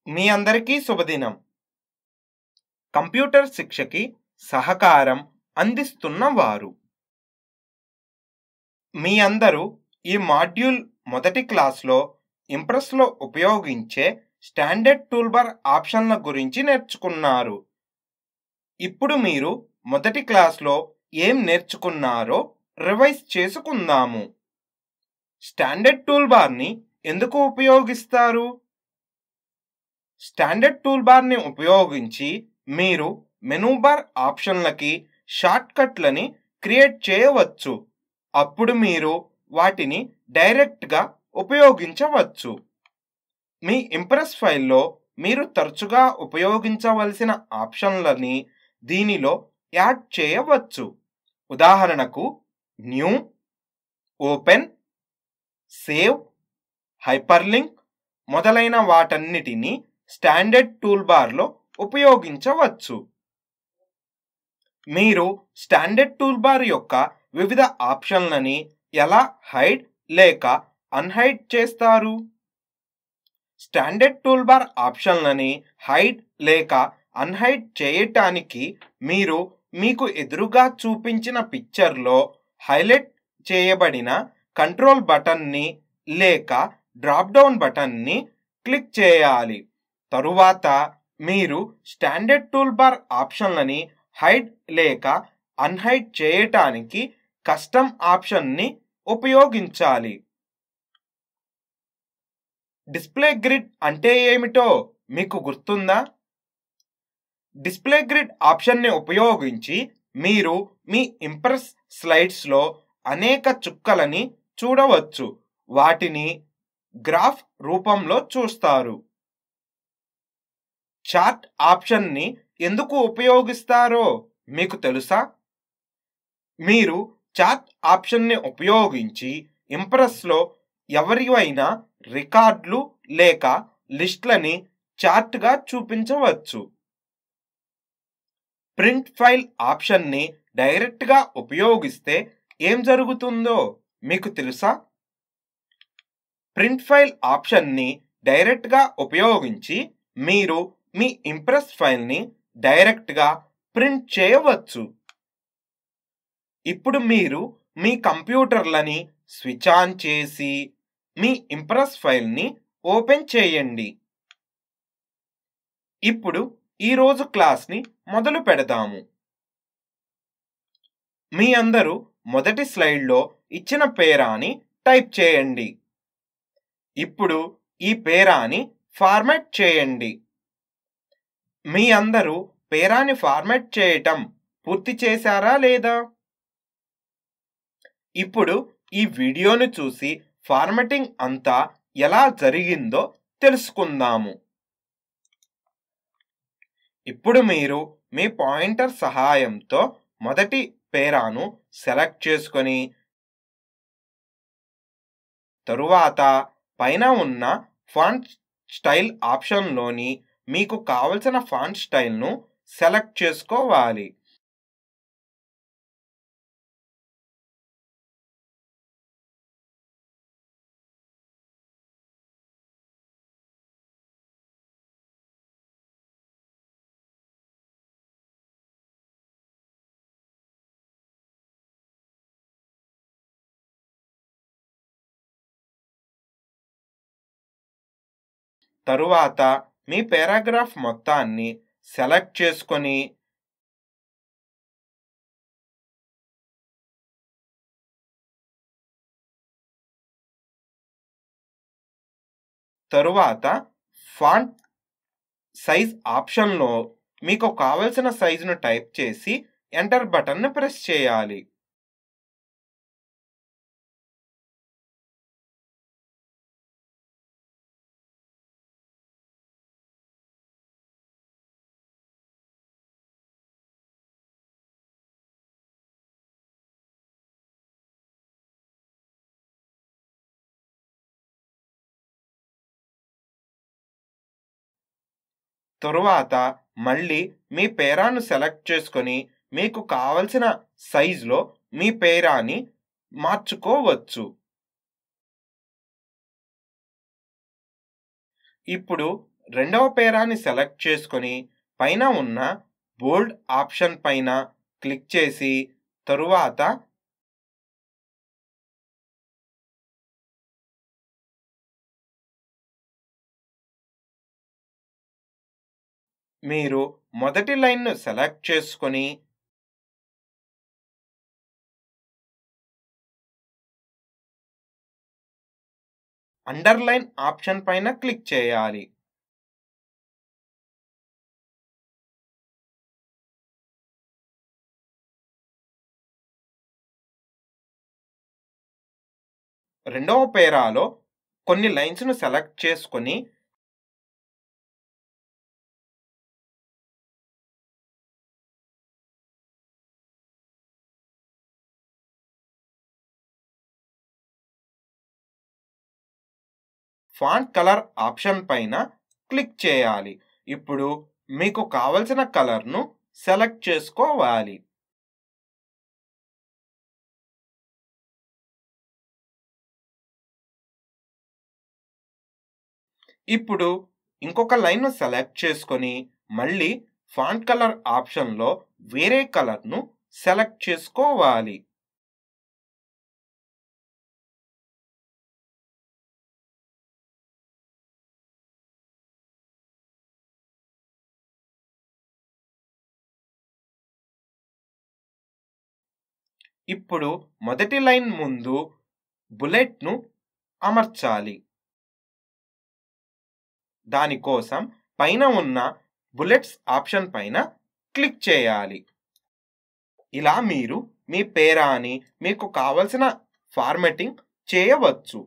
మీ అందరికీ శుభదినం కంప్యూటర్ శిక్షకి సహకారం అందిస్తున్న వారు మీ అందరూ ఈ మాడ్యూల్ మొదటి క్లాస్లో ఇంప్రెస్లో ఉపయోగించే స్టాండర్డ్ టూల్బార్ ఆప్షన్ల గురించి నేర్చుకున్నారు ఇప్పుడు మీరు మొదటి క్లాస్లో ఏం నేర్చుకున్నారో రివైజ్ చేసుకుందాము స్టాండర్డ్ టూల్బార్ని ఎందుకు ఉపయోగిస్తారు స్టాండర్డ్ టూల్బార్ని ఉపయోగించి మీరు మెనూ బార్ ఆప్షన్లకి షార్ట్కట్లని క్రియేట్ చేయవచ్చు అప్పుడు మీరు వాటిని డైరెక్ట్గా ఉపయోగించవచ్చు మీ ఇంప్రెస్ ఫైల్లో మీరు తరచుగా ఉపయోగించవలసిన ఆప్షన్లని దీనిలో యాడ్ చేయవచ్చు ఉదాహరణకు న్యూ ఓపెన్ సేవ్ హైపర్లింక్ మొదలైన వాటన్నిటిని స్టాండర్డ్ టూల్బార్లో ఉపయోగించవచ్చు మీరు స్టాండర్డ్ టూల్బార్ యొక్క వివిధ ఆప్షన్లని ఎలా హైడ్ లేక అన్హైడ్ చేస్తారు స్టాండర్డ్ టూల్బార్ ఆప్షన్లని హైడ్ లేక అన్హైడ్ చేయటానికి మీరు మీకు ఎదురుగా చూపించిన పిక్చర్లో హైలైట్ చేయబడిన కంట్రోల్ బటన్ని లేక డ్రాప్ డౌన్ బటన్ని క్లిక్ చేయాలి తరువాత మీరు స్టాండర్డ్ టూల్బార్ ఆప్షన్లని హైడ్ లేక అన్హైడ్ చేయటానికి కస్టమ్ ఆప్షన్ని ఉపయోగించాలి డిస్ప్లే గ్రిడ్ అంటే ఏమిటో మీకు గుర్తుందా డిస్ప్లే గ్రిడ్ ఆప్షన్ని ఉపయోగించి మీరు మీ ఇంప్రెస్ స్లైడ్స్లో అనేక చుక్కలని చూడవచ్చు వాటిని గ్రాఫ్ రూపంలో చూస్తారు చార్ట్ ఆప్షన్ని ఎందుకు ఉపయోగిస్తారో మీకు తెలుసా మీరు చార్ట్ ఆప్షన్ని ఉపయోగించి ఇంప్రెస్లో ఎవరివైనా రికార్డులు లేక లిస్ట్లని చార్ట్గా చూపించవచ్చు ప్రింట్ ఫైల్ ఆప్షన్ని డైరెక్ట్గా ఉపయోగిస్తే ఏం జరుగుతుందో మీకు తెలుసా ప్రింట్ ఫైల్ ఆప్షన్ని డైరెక్ట్గా ఉపయోగించి మీరు మీ ఇంప్రెస్ ఫైల్ని డైరెక్ట్గా ప్రింట్ చేయవచ్చు ఇప్పుడు మీరు మీ కంప్యూటర్లని స్విచ్ ఆన్ చేసి మీ ఇంప్రెస్ ఫైల్ని ఓపెన్ చేయండి ఇప్పుడు ఈరోజు క్లాస్ని మొదలు పెడదాము మీ అందరూ మొదటి స్లైడ్లో ఇచ్చిన పేరాని టైప్ చేయండి ఇప్పుడు ఈ పేరాని ఫార్మాట్ చేయండి మీ అందరూ పేరాని ఫార్మాట్ చేయటం పూర్తి చేశారా లేదా ఇప్పుడు ఈ వీడియోను చూసి ఫార్మాటింగ్ అంతా ఎలా జరిగిందో తెలుసుకుందాము ఇప్పుడు మీరు మీ పాయింటర్ సహాయంతో మొదటి పేరాను సెలెక్ట్ చేసుకొని తరువాత పైన ఉన్న ఫాంట్ స్టైల్ ఆప్షన్లోని మీకు కావలసిన ఫాంట్ స్టైల్ను సెలెక్ట్ చేసుకోవాలి తరువాత మీ పారాగ్రాఫ్ మొత్తాన్ని సెలెక్ట్ చేసుకొని తరువాత ఫాంట్ సైజ్ ఆప్షన్లో మీకు కావలసిన సైజును టైప్ చేసి ఎంటర్ బటన్ను ప్రెస్ చేయాలి తరువాత మళ్ళీ మీ పేరాను సెలెక్ట్ చేసుకొని మీకు కావలసిన సైజులో మీ పేరాని మార్చుకోవచ్చు ఇప్పుడు రెండవ పేరాన్ని సెలెక్ట్ చేసుకొని పైన ఉన్న బోల్డ్ ఆప్షన్ పైన క్లిక్ చేసి తరువాత మీరు మొదటి లైన్ను సెలెక్ట్ చేసుకొని అండర్లైన్ ఆప్షన్ పైన క్లిక్ చేయాలి రెండవ పేరాలో కొన్ని లైన్స్ను సెలెక్ట్ చేసుకొని ఫాంట్ కలర్ ఆప్షన్ పైన క్లిక్ చేయాలి ఇప్పుడు మీకు కావలసిన కలర్ను సెలెక్ట్ చేసుకోవాలి ఇప్పుడు ఇంకొక లైన్ సెలెక్ట్ చేసుకొని మళ్ళీ ఫాంట్ కలర్ ఆప్షన్లో వేరే కలర్ను సెలెక్ట్ చేసుకోవాలి ఇప్పుడు మొదటి లైన్ ముందు బుల్లెట్ను అమర్చాలి దానికోసం పైన ఉన్న బుల్లెట్స్ ఆప్షన్ పైన క్లిక్ చేయాలి ఇలా మీరు మీ పేరాని మీకు కావలసిన ఫార్మెటింగ్ చేయవచ్చు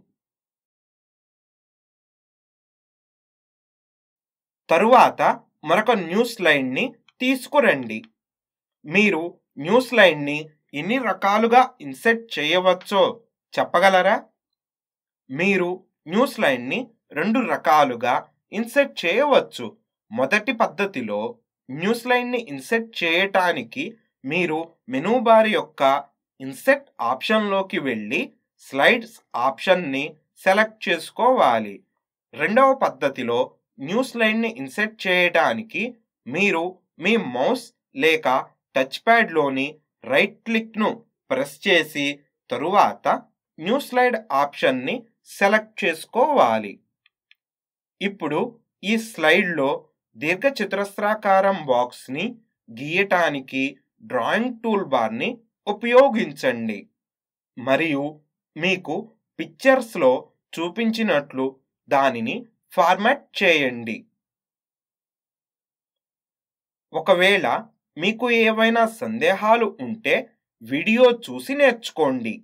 తరువాత మరొక న్యూస్ లైన్ని తీసుకురండి మీరు న్యూస్ లైన్ని ఎన్ని రకాలుగా ఇన్సెట్ చేయవచ్చో చెప్పగలరా మీరు న్యూస్ లైన్ని రెండు రకాలుగా ఇన్సెట్ చేయవచ్చు మొదటి పద్ధతిలో న్యూస్ లైన్ని ఇన్సెట్ చేయటానికి మీరు మెనూ బార్ యొక్క ఇన్సెట్ ఆప్షన్లోకి వెళ్ళి స్లైడ్స్ ఆప్షన్ని సెలెక్ట్ చేసుకోవాలి రెండవ పద్ధతిలో న్యూస్ లైన్ని ఇన్సెట్ చేయడానికి మీరు మీ మౌస్ లేక టచ్ ప్యాడ్లోని రైట్ క్లిక్ను ప్రెస్ చేసి తరువాత న్యూ స్లైడ్ ఆప్షన్ని సెలెక్ట్ చేసుకోవాలి ఇప్పుడు ఈ స్లైడ్లో దీర్ఘచతురస్రాకారం బాక్స్ని గీయటానికి డ్రాయింగ్ టూల్ బార్ని ఉపయోగించండి మరియు మీకు పిక్చర్స్లో చూపించినట్లు దానిని ఫార్మాట్ చేయండి ఒకవేళ మీకు ఏవైనా సందేహాలు ఉంటే వీడియో చూసి నేర్చుకోండి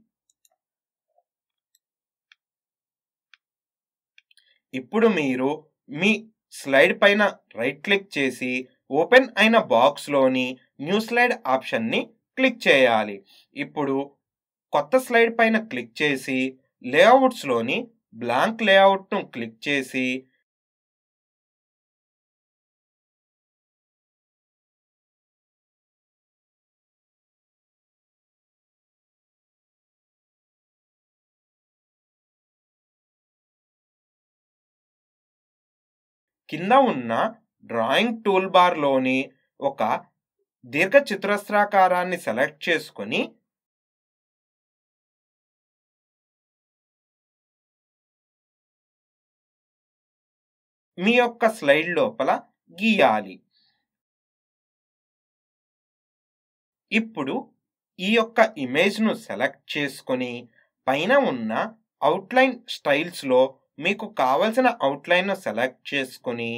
ఇప్పుడు మీరు మీ స్లైడ్ పైన రైట్ క్లిక్ చేసి ఓపెన్ అయిన బాక్స్లోని న్యూ స్లైడ్ ఆప్షన్ని క్లిక్ చేయాలి ఇప్పుడు కొత్త స్లైడ్ పైన క్లిక్ చేసి లేఅవుట్స్లోని బ్లాంక్ లేఅవుట్ను క్లిక్ చేసి కింద ఉన్న డ్రాయింగ్ టూల్ బార్లోని ఒక దీర్ఘచతురస్రాకారాన్ని సెలెక్ట్ చేసుకొని మీ యొక్క స్లైడ్ లోపల గీయాలి ఇప్పుడు ఈ యొక్క ఇమేజ్ను సెలెక్ట్ చేసుకొని పైన ఉన్న అవుట్లైన్ స్టైల్స్లో మీకు కావలసిన అవుట్లైన్ను సెలెక్ట్ చేసుకొని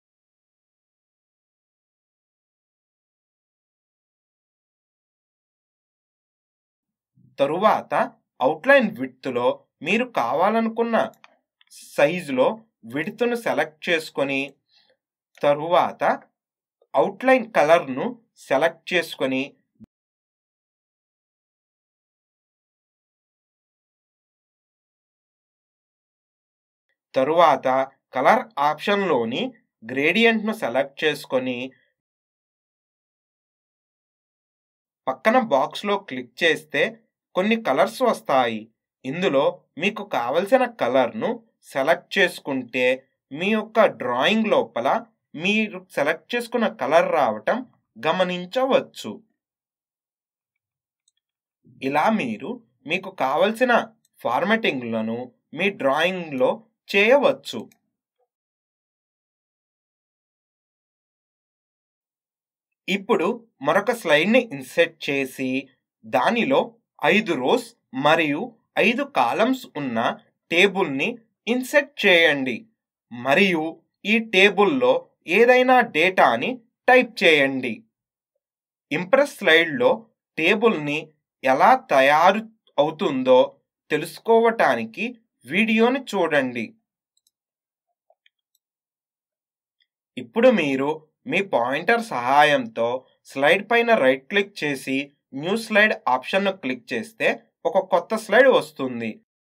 తరువాత అవుట్లైన్ విడ్త్లో మీరు కావాలనుకున్న సైజులో విడ్త్ను సెలెక్ట్ చేసుకొని తరువాత అవుట్లైన్ కలర్ను సెలెక్ట్ చేసుకొని తరువాత కలర్ ఆప్షన్లోని గ్రేడియంట్ను సెలెక్ట్ చేసుకొని పక్కన బాక్స్లో క్లిక్ చేస్తే కొన్ని కలర్స్ వస్తాయి ఇందులో మీకు కావలసిన కలర్ను సెలెక్ట్ చేసుకుంటే మీ యొక్క డ్రాయింగ్ లోపల మీరు సెలెక్ట్ చేసుకున్న కలర్ రావటం గమనించవచ్చు ఇలా మీరు మీకు కావలసిన ఫార్మాటింగ్లను మీ డ్రాయింగ్లో చేయవచ్చు ఇప్పుడు మరొక స్లైడ్ని ఇన్సెట్ చేసి దానిలో ఐదు రోస్ మరియు ఐదు కాలమ్స్ ఉన్న టేబుల్ని ఇన్సెట్ చేయండి మరియు ఈ టేబుల్లో ఏదైనా డేటాని టైప్ చేయండి ఇంప్రెస్ స్లైడ్లో టేబుల్ని ఎలా తయారు అవుతుందో తెలుసుకోవటానికి వీడియోని చూడండి ఇప్పుడు మీరు మీ పాయింటర్ సహాయంతో స్లైడ్ పైన రైట్ క్లిక్ చేసి న్యూ స్లైడ్ ఆప్షన్ను క్లిక్ చేస్తే ఒక కొత్త స్లైడ్ వస్తుంది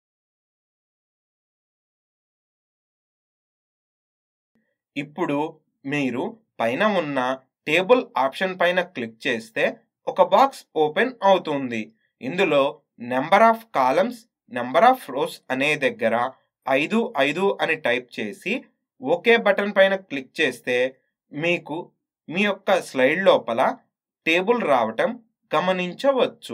ఇప్పుడు మీరు పైన ఉన్న టేబుల్ ఆప్షన్ పైన క్లిక్ చేస్తే ఒక బాక్స్ ఓపెన్ అవుతుంది ఇందులో number of columns number of rows అనే దగ్గర ఐదు ఐదు అని టైప్ చేసి ఓకే బటన్ పైన క్లిక్ చేస్తే మీకు మీ యొక్క స్లైడ్ లోపల టేబుల్ రావటం గమనించవచ్చు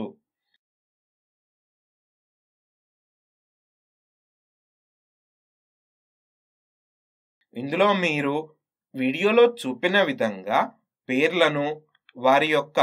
ఇందులో మీరు వీడియోలో చూపిన విధంగా పేర్లను వారి యొక్క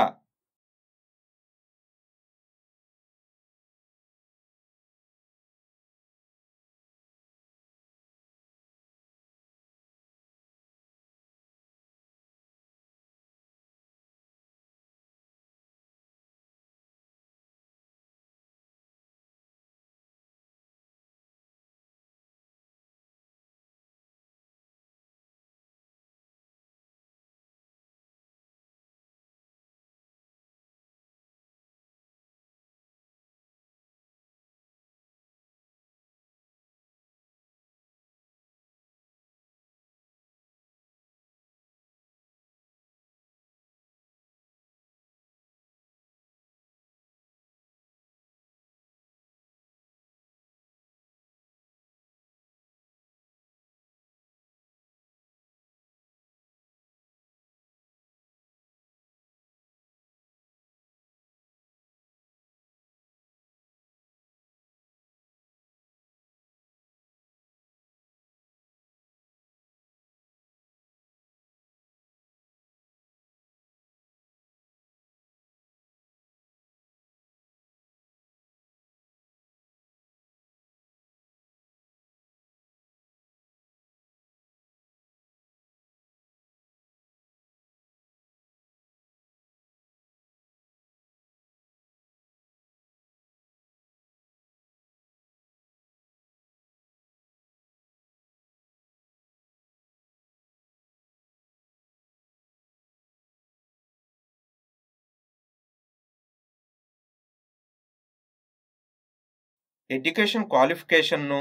ఎడ్యుకేషన్ క్వాలిఫికేషన్ను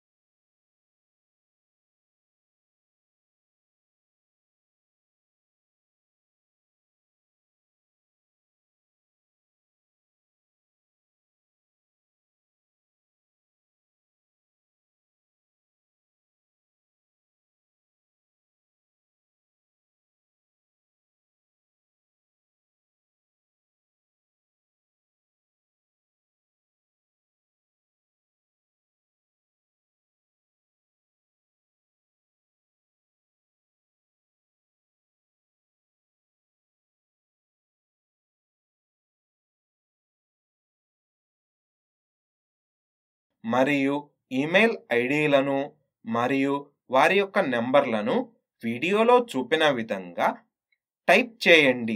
మరియు ఈమెయిల్ ఐడీలను మరియు వారి యొక్క నెంబర్లను వీడియోలో చూపిన విధంగా టైప్ చేయండి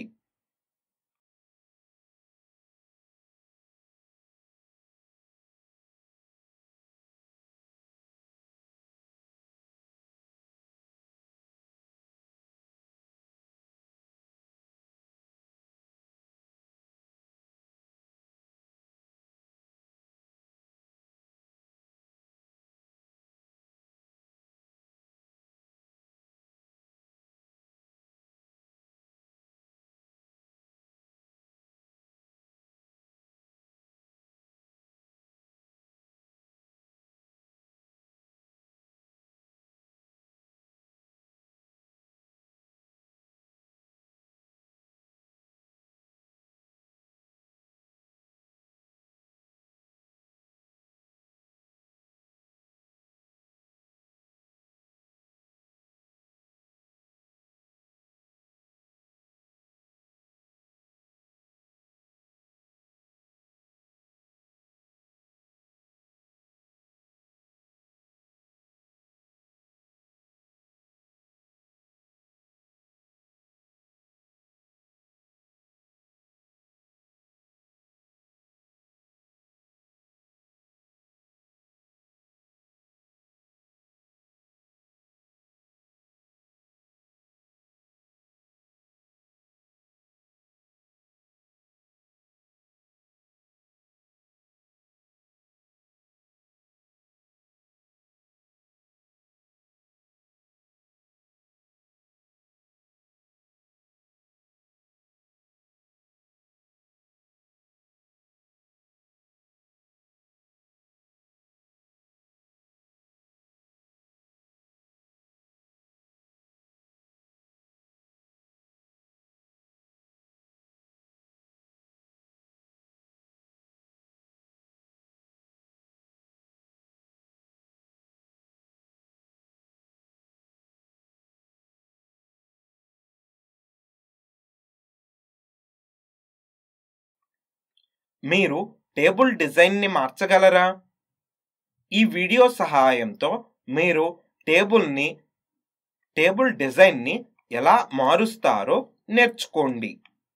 మీరు టేబుల్ డిజైన్ని మార్చగలరా ఈ వీడియో సహాయంతో మీరు టేబుల్ని టేబుల్ డిజైన్ని ఎలా మారుస్తారో నేర్చుకోండి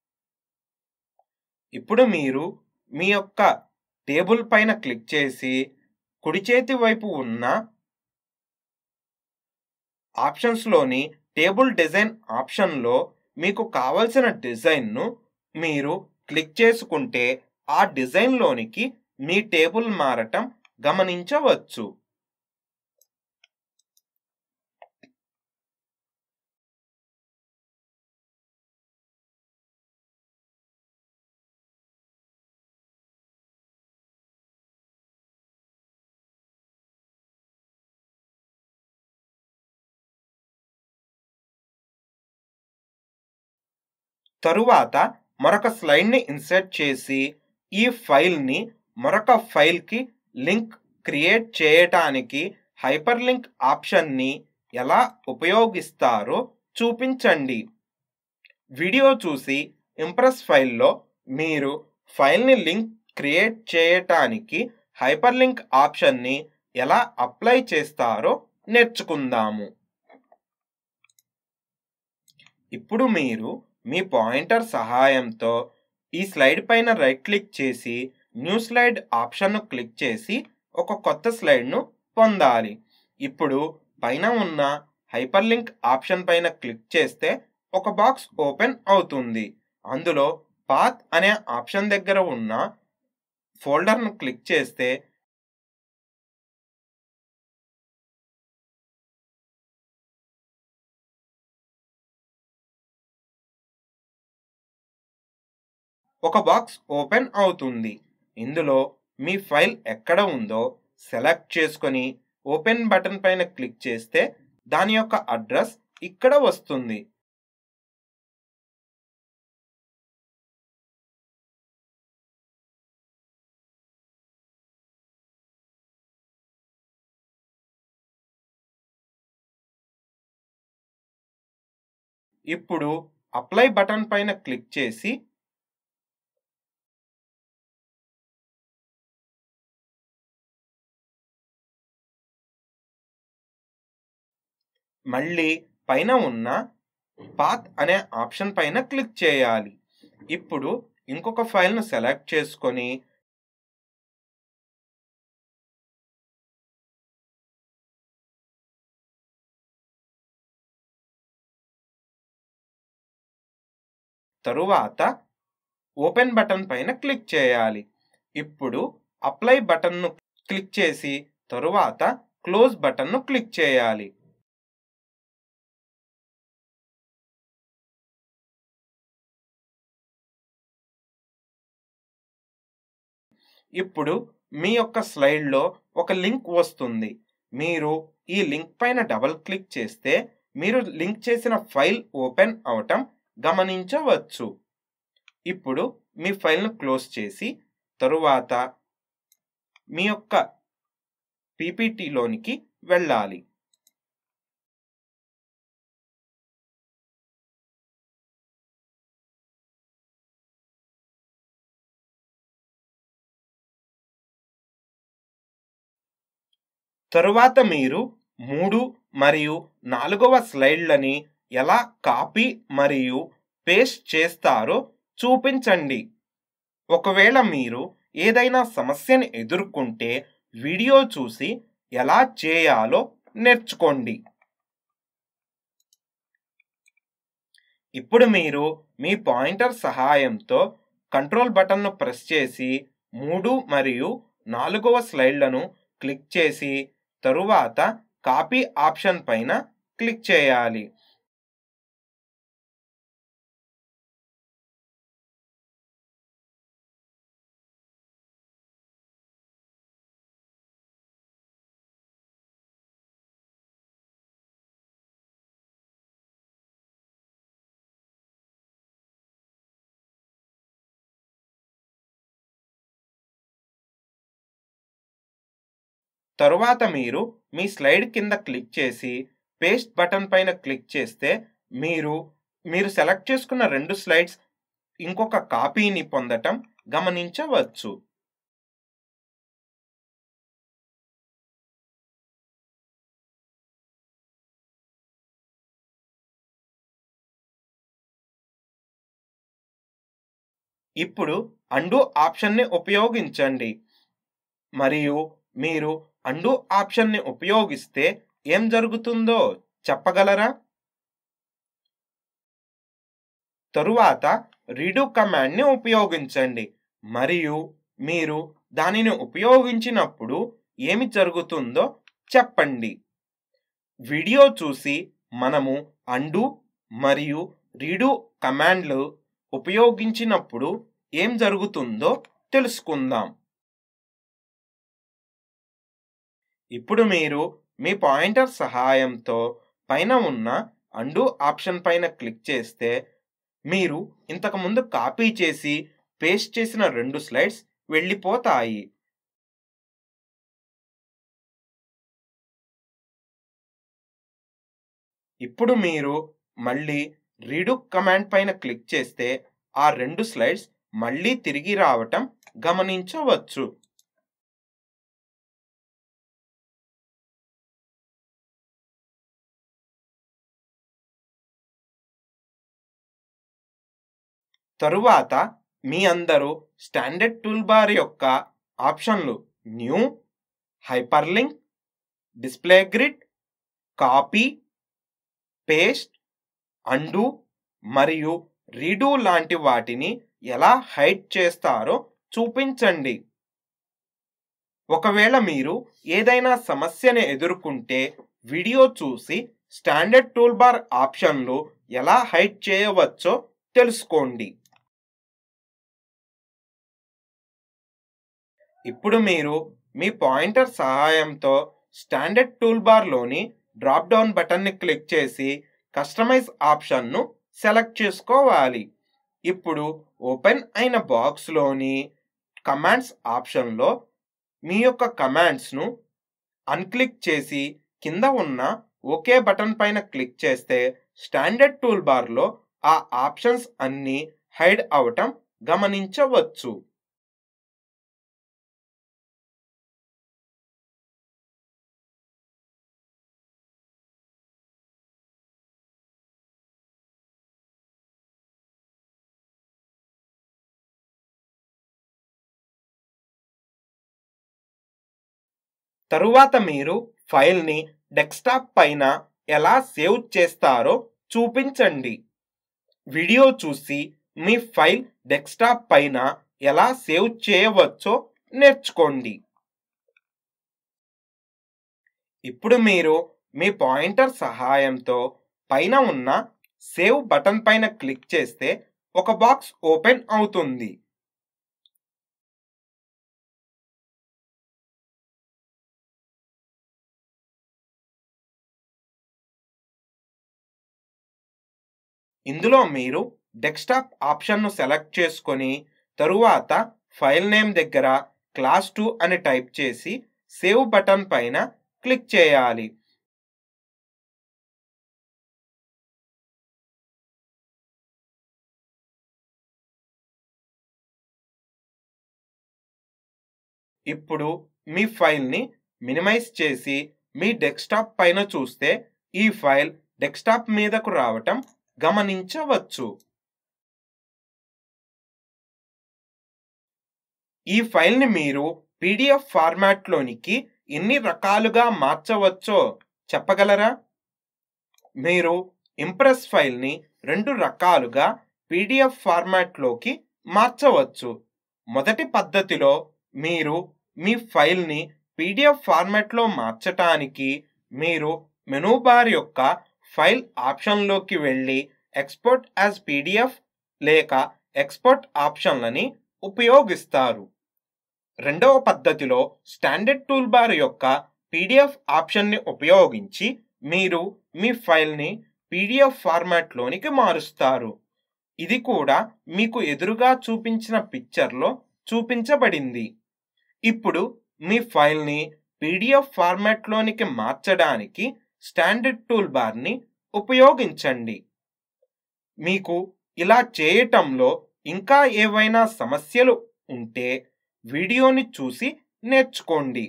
ఇప్పుడు మీరు మీ యొక్క టేబుల్ పైన క్లిక్ చేసి కుడి చేతి వైపు ఉన్న ఆప్షన్స్లోని టేబుల్ డిజైన్ ఆప్షన్లో మీకు కావలసిన డిజైన్ను మీరు క్లిక్ చేసుకుంటే ఆ డిజైన్లోనికి మీ టేబుల్ మారటం గమనించవచ్చు తరువాత మరొక స్లైడ్ని ఇన్సర్ట్ చేసి ఈ ఫైల్ని మరొక ఫైల్కి లింక్ క్రియేట్ చేయటానికి హైపర్ లింక్ ఆప్షన్ని ఎలా ఉపయోగిస్తారో చూపించండి వీడియో చూసి ఇంప్రెస్ ఫైల్లో మీరు ఫైల్ని లింక్ క్రియేట్ చేయటానికి హైపర్ లింక్ ఆప్షన్ని ఎలా అప్లై చేస్తారో నేర్చుకుందాము ఇప్పుడు మీరు మీ పాయింటర్ సహాయంతో ఈ స్లైడ్ పైన రైట్ క్లిక్ చేసి న్యూ స్లైడ్ ఆప్షన్ను క్లిక్ చేసి ఒక కొత్త స్లైడ్ను పొందాలి ఇప్పుడు పైన ఉన్న హైపర్ లింక్ ఆప్షన్ పైన క్లిక్ చేస్తే ఒక బాక్స్ ఓపెన్ అవుతుంది అందులో పాత్ అనే ఆప్షన్ దగ్గర ఉన్న ఫోల్డర్ను క్లిక్ చేస్తే ఒక బాక్స్ ఓపెన్ అవుతుంది ఇందులో మీ ఫైల్ ఎక్కడ ఉందో సెలెక్ట్ చేసుకొని ఓపెన్ బటన్ పైన క్లిక్ చేస్తే దాని యొక్క అడ్రస్ ఇక్కడ వస్తుంది ఇప్పుడు అప్లై బటన్ పైన క్లిక్ చేసి మళ్ళీ పైన ఉన్న పాత్ అనే ఆప్షన్ పైన క్లిక్ చేయాలి ఇప్పుడు ఇంకొక ఫైల్ను సెలెక్ట్ చేసుకొని తరువాత ఓపెన్ బటన్ పైన క్లిక్ చేయాలి ఇప్పుడు అప్లై బటన్ను క్లిక్ చేసి తరువాత క్లోజ్ బటన్ను క్లిక్ చేయాలి ఇప్పుడు మీ యొక్క స్లైడ్లో ఒక లింక్ వస్తుంది మీరు ఈ లింక్ పైన డబల్ క్లిక్ చేస్తే మీరు లింక్ చేసిన ఫైల్ ఓపెన్ అవటం గమనించవచ్చు ఇప్పుడు మీ ఫైల్ను క్లోజ్ చేసి తరువాత మీ యొక్క పీపీటీలోనికి వెళ్ళాలి తరువాత మీరు మూడు మరియు నాలుగవ స్లైడ్లని ఎలా కాపీ మరియు పేస్ట్ చేస్తారో చూపించండి ఒకవేళ మీరు ఏదైనా సమస్యని ఎదుర్కొంటే వీడియో చూసి ఎలా చేయాలో నేర్చుకోండి ఇప్పుడు మీరు మీ పాయింటర్ సహాయంతో కంట్రోల్ బటన్ను ప్రెస్ చేసి మూడు మరియు నాలుగవ స్లైడ్లను క్లిక్ చేసి తరువాత కాపీ ఆప్షన్ పైన క్లిక్ చేయాలి తరువాత మీరు మీ స్లైడ్ కింద క్లిక్ చేసి పేస్ట్ బటన్ పైన క్లిక్ చేస్తే మీరు మీరు సెలెక్ట్ చేసుకున్న రెండు స్లైడ్స్ ఇంకొక కాపీని పొందటం గమనించవచ్చు ఇప్పుడు అండు ఆప్షన్ని ఉపయోగించండి మరియు మీరు అండు ఆప్షన్ని ఉపయోగిస్తే ఏం జరుగుతుందో చెప్పగలరా తరువాత రీడు కమాండ్ని ఉపయోగించండి మరియు మీరు దానిని ఉపయోగించినప్పుడు ఏమి జరుగుతుందో చెప్పండి వీడియో చూసి మనము అండు మరియు రీడు కమాండ్లు ఉపయోగించినప్పుడు ఏం జరుగుతుందో తెలుసుకుందాం ఇప్పుడు మీరు మీ పాయింటర్ సహాయంతో పైన ఉన్న అండు ఆప్షన్ పైన క్లిక్ చేస్తే మీరు ఇంతకుముందు కాపీ చేసి పేస్ట్ చేసిన రెండు స్లైడ్స్ వెళ్ళిపోతాయి ఇప్పుడు మీరు మళ్ళీ రీడు కమాండ్ పైన క్లిక్ చేస్తే ఆ రెండు స్లైడ్స్ మళ్ళీ తిరిగి రావటం గమనించవచ్చు తరువాత మీ అందరూ స్టాండర్డ్ టూల్ బార్ యొక్క ఆప్షన్లు new hyperlink display grid copy paste undo మరియు రీడూ లాంటి వాటిని ఎలా హైడ్ చేస్తారో చూపించండి ఒకవేళ మీరు ఏదైనా సమస్యను ఎదుర్కొంటే వీడియో చూసి స్టాండర్డ్ టూల్ బార్ ఆప్షన్లు ఎలా హైడ్ చేయవచ్చో తెలుసుకోండి ఇప్పుడు మీరు మీ పాయింటర్ సహాయంతో స్టాండర్డ్ టూల్ బార్లోని డ్రాప్ డౌన్ బటన్ని క్లిక్ చేసి కస్టమైజ్ ఆప్షన్ను సెలెక్ట్ చేసుకోవాలి ఇప్పుడు ఓపెన్ అయిన బాక్స్లోని కమాండ్స్ ఆప్షన్లో మీ యొక్క కమాండ్స్ను అన్క్లిక్ చేసి కింద ఉన్న ఓకే బటన్ పైన క్లిక్ చేస్తే స్టాండర్డ్ టూల్ బార్లో ఆ ఆప్షన్స్ అన్నీ హైడ్ అవటం గమనించవచ్చు తరువాత మీరు ఫైల్ని డెస్క్టాప్ పైన ఎలా సేవ్ చేస్తారో చూపించండి వీడియో చూసి మీ ఫైల్ డెస్క్టాప్ పైన ఎలా సేవ్ చేయవచ్చో నేర్చుకోండి ఇప్పుడు మీరు మీ పాయింటర్ సహాయంతో పైన ఉన్న సేవ్ బటన్ పైన క్లిక్ చేస్తే ఒక బాక్స్ ఓపెన్ అవుతుంది ఇందులో మీరు డెస్క్టాప్ ఆప్షన్ను సెలెక్ట్ చేసుకొని తరువాత ఫైల్ నేమ్ దగ్గర క్లాస్ టూ అని టైప్ చేసి సేవ్ బటన్ పైన క్లిక్ చేయాలి ఇప్పుడు మీ ఫైల్ని మినిమైజ్ చేసి మీ డెస్క్టాప్ పైన చూస్తే ఈ ఫైల్ డెస్క్టాప్ మీదకు రావటం గమనించవచ్చు ఈ ఫైల్ని మీరు పీడిఎఫ్ ఫార్మాట్లోనికి ఎన్ని రకాలుగా మార్చవచ్చో చెప్పగలరా మీరు ఇంప్రెస్ ఫైల్ని రెండు రకాలుగా పీడిఎఫ్ ఫార్మాట్లోకి మార్చవచ్చు మొదటి పద్ధతిలో మీరు మీ ఫైల్ని పీడిఎఫ్ ఫార్మాట్లో మార్చటానికి మీరు మెనూ బార్ యొక్క ఫైల్ ఆప్షన్లోకి వెళ్ళి ఎక్స్పోర్ట్ యాజ్ పీడిఎఫ్ లేక ఎక్స్పోర్ట్ ఆప్షన్లని ఉపయోగిస్తారు రెండవ పద్ధతిలో స్టాండర్డ్ టూల్ బార్ యొక్క పీడిఎఫ్ ఆప్షన్ని ఉపయోగించి మీరు మీ ఫైల్ని పీడిఎఫ్ ఫార్మాట్లోనికి మారుస్తారు ఇది కూడా మీకు ఎదురుగా చూపించిన పిక్చర్లో చూపించబడింది ఇప్పుడు మీ ఫైల్ని పీడిఎఫ్ ఫార్మాట్లోనికి మార్చడానికి స్టాండర్డ్ టూల్ బార్ని ఉపయోగించండి మీకు ఇలా చేయటంలో ఇంకా ఏవైనా సమస్యలు ఉంటే వీడియోని చూసి నేర్చుకోండి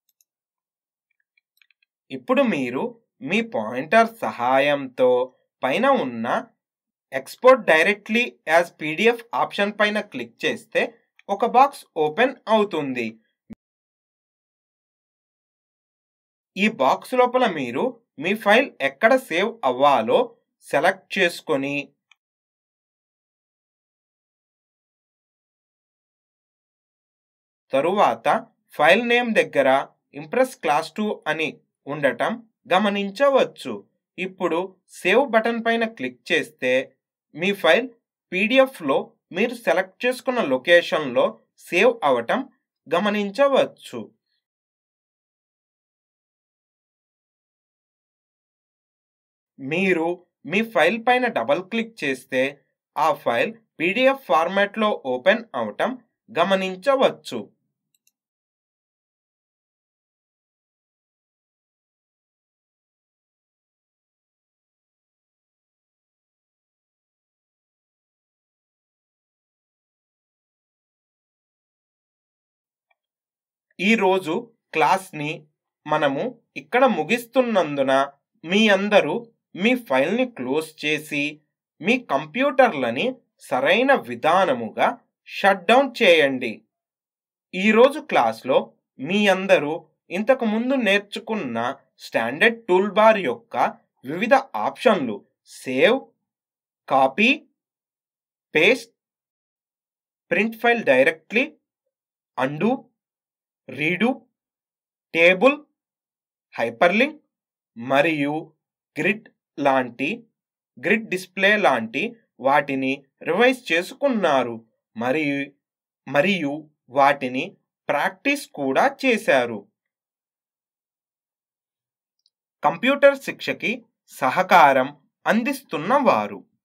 ఇప్పుడు మీరు మీ పాయింటర్ సహాయంతో పైన ఉన్న export directly as PDF option పైన క్లిక్ చేస్తే ఒక బాక్స్ ఓపెన్ అవుతుంది ఈ బాక్స్ లోపల మీరు మీ ఫైల్ ఎక్కడ సేవ్ అవ్వాలో సెలెక్ట్ చేసుకొని తరువాత ఫైల్ నేమ్ దగ్గర ఇంప్రెస్ క్లాస్ టూ అని ఉండటం గమనించవచ్చు ఇప్పుడు సేవ్ బటన్ పైన క్లిక్ చేస్తే మీ ఫైల్ పీడిఎఫ్లో మీరు సెలెక్ట్ చేసుకున్న లొకేషన్లో సేవ్ అవటం గమనించవచ్చు మీరు మీ ఫైల్ పైన డబల్ క్లిక్ చేస్తే ఆ ఫైల్ పీడిఎఫ్ ఫార్మాట్లో ఓపెన్ అవటం గమనించవచ్చు ఈరోజు క్లాస్ని మనము ఇక్కడ ముగిస్తున్నందున మీ అందరూ మీ ఫైల్ని క్లోజ్ చేసి మీ కంప్యూటర్లని సరైన విధానముగా షట్ డౌన్ చేయండి ఈరోజు క్లాస్లో మీ అందరూ ఇంతకు ముందు నేర్చుకున్న స్టాండర్డ్ టూల్ బార్ యొక్క వివిధ ఆప్షన్లు save copy paste print file directly undo redo table hyperlink మరియు గ్రిడ్ లాంటి గ్రిడ్ డిస్ప్లే లాంటి వాటిని రివైజ్ చేసుకున్నారు మరియు మరియు వాటిని ప్రాక్టీస్ కూడా చేశారు కంప్యూటర్ శిక్షకి సహకారం అందిస్తున్న వారు